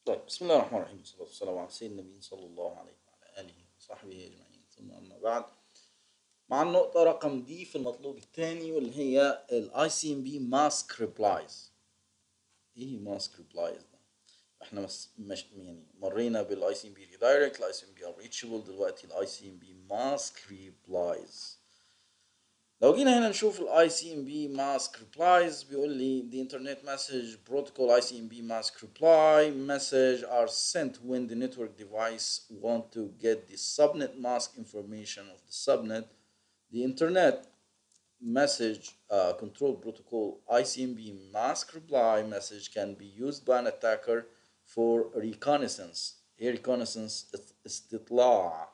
طيب بسم الله الرحمن الرحيم والصلاة والسلام على سيدنا النبي صلى الله عليه وعلى آله وصحبه أجمعين ثم أما بعد مع النقطة رقم دي في المطلوب الثاني واللي هي الاي سي ام بي ماسك ريبلايز ايه ماسك ريبلايز ده احنا مس مش يعني مرينا بالاي سي ام بي ريدايركت الاي سي ام بي ريتشبل دلوقتي الاي سي ام بي ماسك ريبلايز لو جينا هنا نشوف الاي سي ام بي ماسك ريبلايز بيقول لي the internet message protocol ICMP mask reply message are sent when the network device want to get the subnet mask information of the subnet the internet message uh, control protocol ICMP mask reply message can be used by an attacker for reconnaissance ايه reconnaissance استطلاع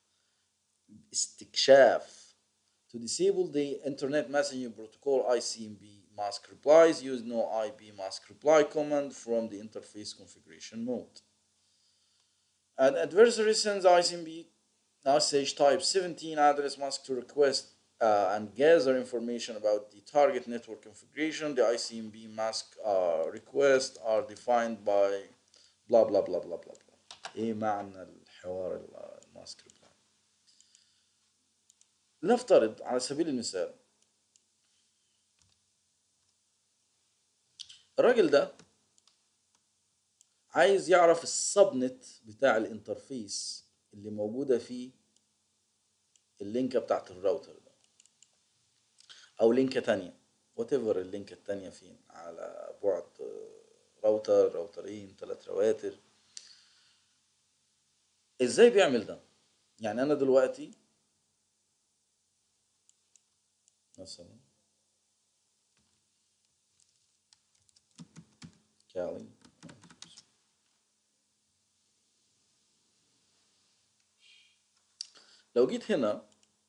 استكشاف To disable the Internet Messaging Protocol ICMP mask replies, use no IP mask reply command from the interface configuration mode. An adversary sends ICMP message type 17 address mask to request uh, and gather information about the target network configuration. The ICMP mask uh, requests are defined by blah blah blah blah blah blah. ايه معنى الحوار الماسك ريبلاي؟ نفترض على سبيل المثال الراجل ده عايز يعرف السبنت بتاع الانترفيس اللي موجودة فيه اللينكة بتاعت الراوتر ده أو لينكة تانية وات ايفر اللينكة التانية فين على بعد راوتر راوترين ثلاث رواتر ازاي بيعمل ده؟ يعني أنا دلوقتي مثلا كالي لو جيت هنا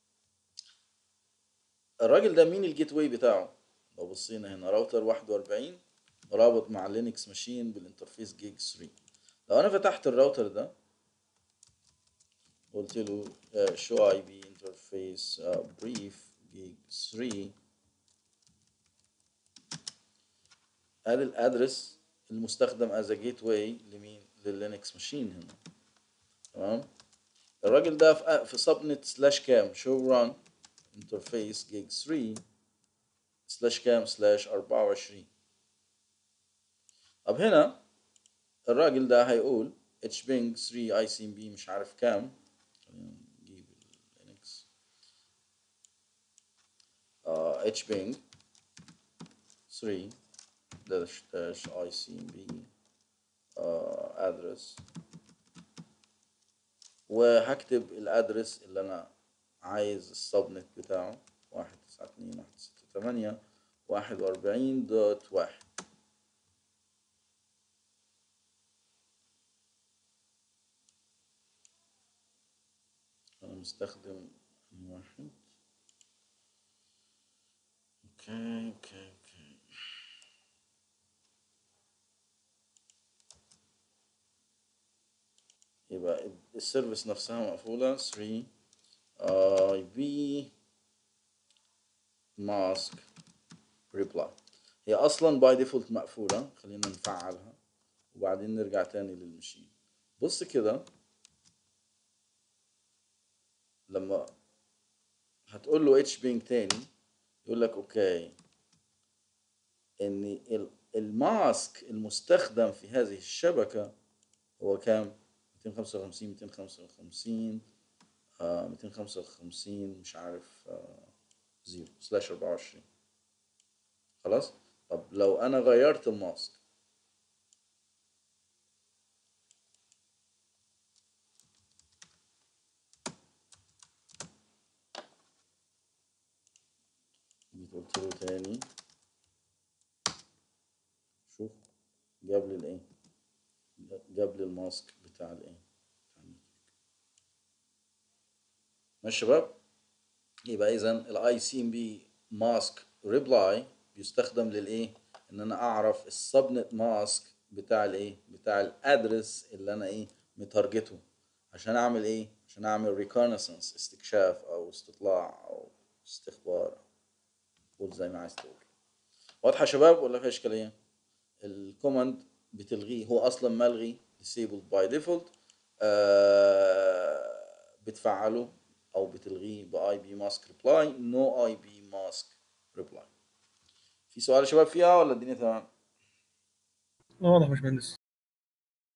الراجل ده مين الجيت واي بتاعه لو بصينا هنا راوتر 41 رابط مع لينكس ماشين بالانترفيس جيج 3 لو انا فتحت الراوتر ده قلت له شو اي بي انترفيس بريف جيج 3 ادي الادرس المستخدم از جيت واي لمين لللينكس ماشين هنا تمام الراجل ده في في سبنت سلاش كام شو ران انترفيس جيج 3 سلاش كام سلاش 24 طب هنا الراجل ده هيقول اتش بينج 3 اي سي ام بي مش عارف كام خلينا نجيب اللينكس اتش بينج 3 dash dash ICMP uh, address وهكتب الادرس اللي انا عايز السبنت بتاعه واحد تسعة اتنين واحد ستة تمانية واحد واربعين دوت واحد انا مستخدم واحد اوكي اوكي اوكي يبقى السيرفيس نفسها مقفولة 3 اي بي ماسك ريبلاي هي اصلا باي ديفولت مقفولة خلينا نفعلها وبعدين نرجع تاني للمشين بص كده لما هتقول له اتش بينج تاني يقول لك اوكي ان الماسك المستخدم في هذه الشبكة هو كام 255 255 آه 255 مش عارف آه زيرو سلاش 24 خلاص طب لو انا غيرت الماسك جيت قلت له تاني شوف جاب لي الايه جاب لي الماسك بتاع الايه ماشي شباب يبقى اذا الاي سي ام بي ماسك ريبلاي بيستخدم للايه ان انا اعرف السبنت ماسك بتاع الايه بتاع الادرس اللي انا ايه متارجته عشان اعمل ايه عشان اعمل ريكونسنس استكشاف او استطلاع او استخبار قول زي ما عايز تقول واضحه يا شباب ولا في اشكاليه الكوماند بتلغيه هو اصلا ملغي disabled by default آه بتفعله او بتلغيه باي بي ماسك ريبلاي نو اي بي ماسك ريبلاي في سؤال يا شباب فيها ولا الدنيا تمام؟ واضح يا باشمهندس